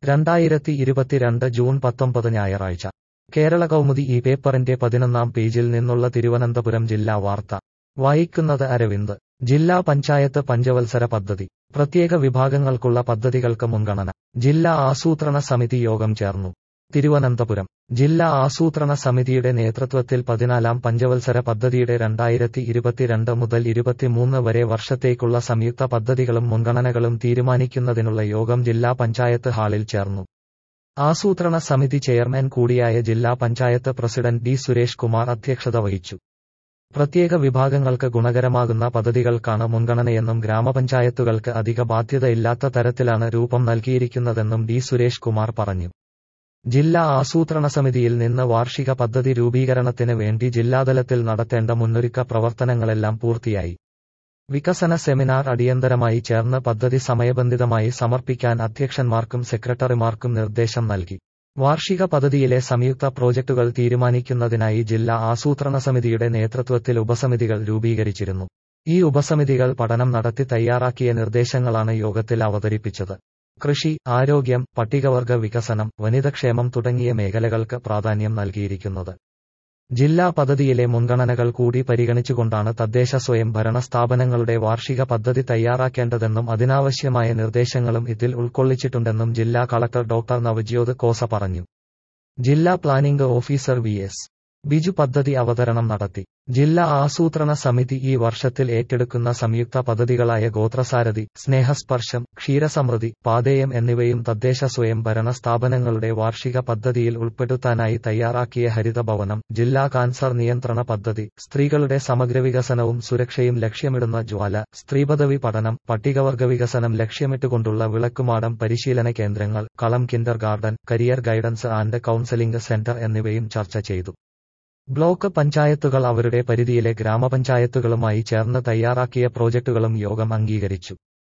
രണ്ടായിരത്തി ഇരുപത്തിരണ്ട് ജൂൺ പത്തൊമ്പത് ഞായറാഴ്ച കേരള കൗമുദി ഈ പേപ്പറിന്റെ പതിനൊന്നാം പേജിൽ നിന്നുള്ള തിരുവനന്തപുരം ജില്ലാ വാർത്ത വായിക്കുന്നത് അരവിന്ദ് ജില്ലാ പഞ്ചായത്ത് പഞ്ചവത്സര പദ്ധതി പ്രത്യേക വിഭാഗങ്ങൾക്കുള്ള പദ്ധതികൾക്ക് മുൻഗണന ജില്ലാ ആസൂത്രണ സമിതി യോഗം ചേർന്നു തിരുവനന്തപുരം ജില്ലാ ആസൂത്രണ സമിതിയുടെ നേതൃത്വത്തിൽ പതിനാലാം പഞ്ചവത്സര പദ്ധതിയുടെ രണ്ടായിരത്തി ഇരുപത്തിരണ്ട് മുതൽ ഇരുപത്തിമൂന്ന് വരെ വർഷത്തേക്കുള്ള സംയുക്ത പദ്ധതികളും മുൻഗണനകളും തീരുമാനിക്കുന്നതിനുള്ള യോഗം ജില്ലാ പഞ്ചായത്ത് ഹാളിൽ ചേർന്നു ആസൂത്രണ സമിതി ചെയർമാൻ കൂടിയായ ജില്ലാ പഞ്ചായത്ത് പ്രസിഡന്റ് ഡി സുരേഷ് കുമാർ അധ്യക്ഷത വഹിച്ചു പ്രത്യേക വിഭാഗങ്ങൾക്ക് ഗുണകരമാകുന്ന പദ്ധതികൾക്കാണ് മുൻഗണനയെന്നും ഗ്രാമപഞ്ചായത്തുകൾക്ക് അധിക ബാധ്യതയില്ലാത്ത തരത്തിലാണ് രൂപം നൽകിയിരിക്കുന്നതെന്നും ഡി സുരേഷ് കുമാർ പറഞ്ഞു ജില്ലാ ആസൂത്രണ സമിതിയിൽ നിന്ന് വാർഷിക പദ്ധതി രൂപീകരണത്തിന് വേണ്ടി ജില്ലാതലത്തിൽ നടത്തേണ്ട മുന്നൊരുക്ക പ്രവർത്തനങ്ങളെല്ലാം പൂർത്തിയായി വികസന സെമിനാർ അടിയന്തരമായി ചേർന്ന് പദ്ധതി സമയബന്ധിതമായി സമർപ്പിക്കാൻ അധ്യക്ഷന്മാർക്കും സെക്രട്ടറിമാർക്കും നിർദ്ദേശം നൽകി വാർഷിക പദ്ധതിയിലെ സംയുക്ത പ്രോജക്ടുകൾ തീരുമാനിക്കുന്നതിനായി ജില്ലാ ആസൂത്രണ സമിതിയുടെ നേതൃത്വത്തിൽ ഉപസമിതികൾ രൂപീകരിച്ചിരുന്നു ഈ ഉപസമിതികൾ പഠനം നടത്തി തയ്യാറാക്കിയ നിർദ്ദേശങ്ങളാണ് യോഗത്തിൽ അവതരിപ്പിച്ചത് കൃഷി ആരോഗ്യം പട്ടികവർഗ വികസനം വനിതക്ഷേമം തുടങ്ങിയ മേഖലകൾക്ക് പ്രാധാന്യം നൽകിയിരിക്കുന്നത് ജില്ലാ പദ്ധതിയിലെ മുൻഗണനകൾ കൂടി പരിഗണിച്ചുകൊണ്ടാണ് തദ്ദേശ സ്വയം ഭരണ സ്ഥാപനങ്ങളുടെ വാർഷിക പദ്ധതി തയ്യാറാക്കേണ്ടതെന്നും അതിനാവശ്യമായ നിർദ്ദേശങ്ങളും ഇതിൽ ഉൾക്കൊള്ളിച്ചിട്ടുണ്ടെന്നും ജില്ലാ കളക്ടർ ഡോക്ടർ നവജ്യോത് കോസ പറഞ്ഞു ജില്ലാ planning officer V S Biju പദ്ധതി അവതരണം നടത്തി ജില്ലാ ആസൂത്രണ സമിതി ഈ വർഷത്തിൽ ഏറ്റെടുക്കുന്ന സംയുക്ത പദ്ധതികളായ ഗോത്രസാരഥി സ്നേഹസ്പർശം ക്ഷീരസമൃദ്ധി പാതേയം എന്നിവയും തദ്ദേശ സ്വയം ഭരണ സ്ഥാപനങ്ങളുടെ വാർഷിക പദ്ധതിയിൽ ഉൾപ്പെടുത്താനായി തയ്യാറാക്കിയ ഹരിതഭവനം ജില്ലാ കാൻസർ നിയന്ത്രണ പദ്ധതി സ്ത്രീകളുടെ സമഗ്ര വികസനവും സുരക്ഷയും ലക്ഷ്യമിടുന്ന ജ്വാല സ്ത്രീപദവി പഠനം പട്ടികവർഗ വികസനം ലക്ഷ്യമിട്ടുകൊണ്ടുള്ള വിളക്കുമാടം പരിശീലന കേന്ദ്രങ്ങൾ കളം kindergarten career guidance and counselling centre എന്നിവയും ചർച്ച ചെയ്തു ബ്ലോക്ക് പഞ്ചായത്തുകൾ അവരുടെ പരിധിയിലെ ഗ്രാമപഞ്ചായത്തുകളുമായി ചേർന്ന് തയ്യാറാക്കിയ പ്രോജക്ടുകളും യോഗം അംഗീകരിച്ചു